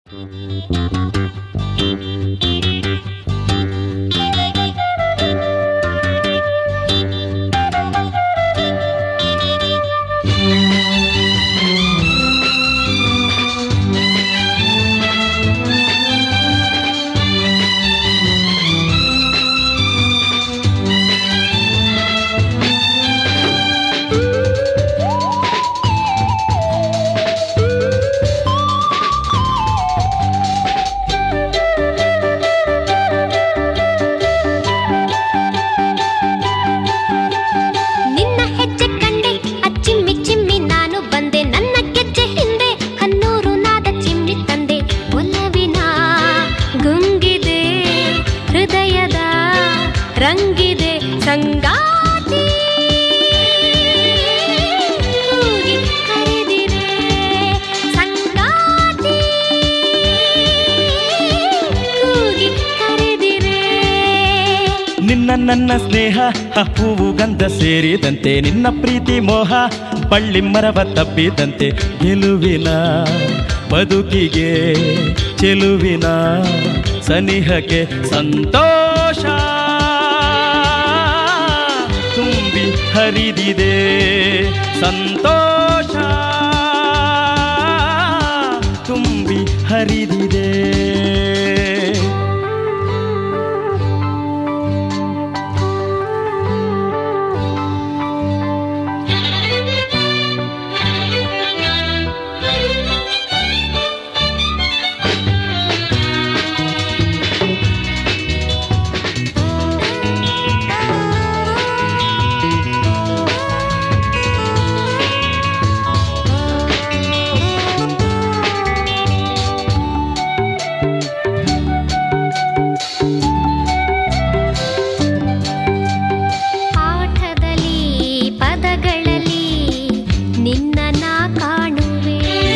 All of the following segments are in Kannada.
ನಿನ್ನ ಹೆಜ್ಜೆ ಕಂಡೆ ಅಚ್ಚಿಮ್ಮಿ ಚಿಮ್ಮಿ ನಾನು ಬಂದೆ ನನ್ನ ಗೆಜ್ಜೆ ಹಿಂದೆ ಹನ್ನೂರು ನಾದ ಚಿಮ್ಮಿ ತಂದೆ ಒಲವಿನ ಗುಂಗಿದೆ ಹೃದಯದ ರಂಗಿದೆ ಸಂಗಾತಿ ಕೂಗಿ ಕರೆದಿರೆ ಸಂಗಾತಿ ಕೂಗಿ ಕರೆದಿರೆ ನಿನ್ನ ನನ್ನ ಸ್ನೇಹ ಆ ಹೂವು ಗಂಧ ಸೇರಿದಂತೆ ನಿನ್ನ ಪ್ರೀತಿ ಮೋಹ ಬಳ್ಳಿ ಮರವ ತಪ್ಪಿದಂತೆ ಗೆಲುವಿನ ಬದುಕಿಗೆ ಚೆಲುವಿನ ಸನಿಹಕ್ಕೆ ಸಂತೋಷ ತುಂಬಿ ಹರಿದಿದೆ ಸಂತೋಷ ತುಂಬಿ ಹರಿದಿದೆ ಪಾಠದಲ್ಲಿ ಪದಗಳಲ್ಲಿ ನಿನ್ನ ನಾ ಕಾಣುವೆ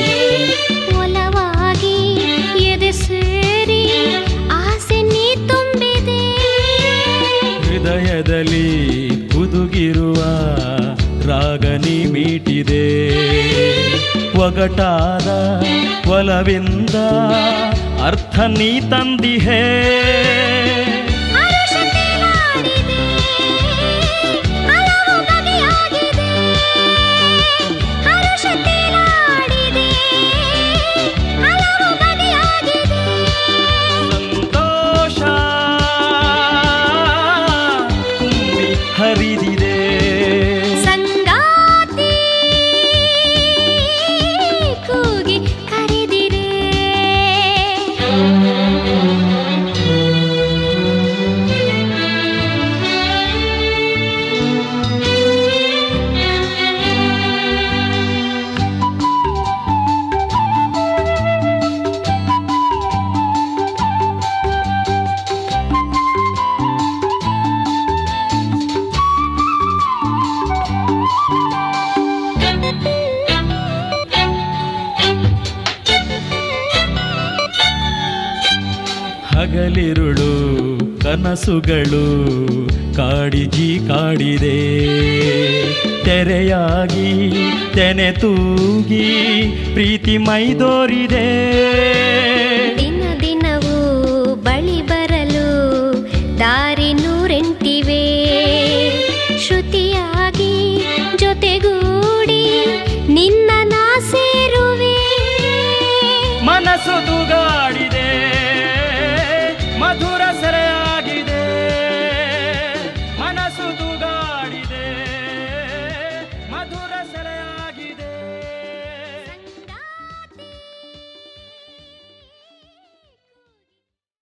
ಒಲವಾಗಿ ಎದೆ ಸೇರಿ ಆಸೆ ನೀ ತುಂಬಿದೆ ಹೃದಯದಲ್ಲಿ ಕುದುಗಿರುವ ರಾಗನಿ ಮೀಟಿದೆ ಒಗಟಾದ ಒಲವಿಂದ ಅರ್ಥ ನೀ ತಂದಿಹೇ ಹರುಷತೆಯಾಡಿದೆ, ಹಲವು ಬಗೆಯಾಗಿದೆ. ಹರುಷತೆಯಾಡಿದೆ, ಹಲವು ಬಗೆಯಾಗಿದೆ. ಸಂತೋಷ ತುಂಬಿ ಹರಿದಿದೆ ಸಂಗಾತಿ ಕೂಗಿ ಕರೆದಿರೆ ಹಗಲಿರುಳು ಕನಸುಗಳು ಕಾಡಿಜಿ ಕಾಡಿದೆ ತೆರೆಯಾಗಿ ತೆನೆ ತೂಗಿ ಪ್ರೀತಿ ಮೈದೋರಿದೆ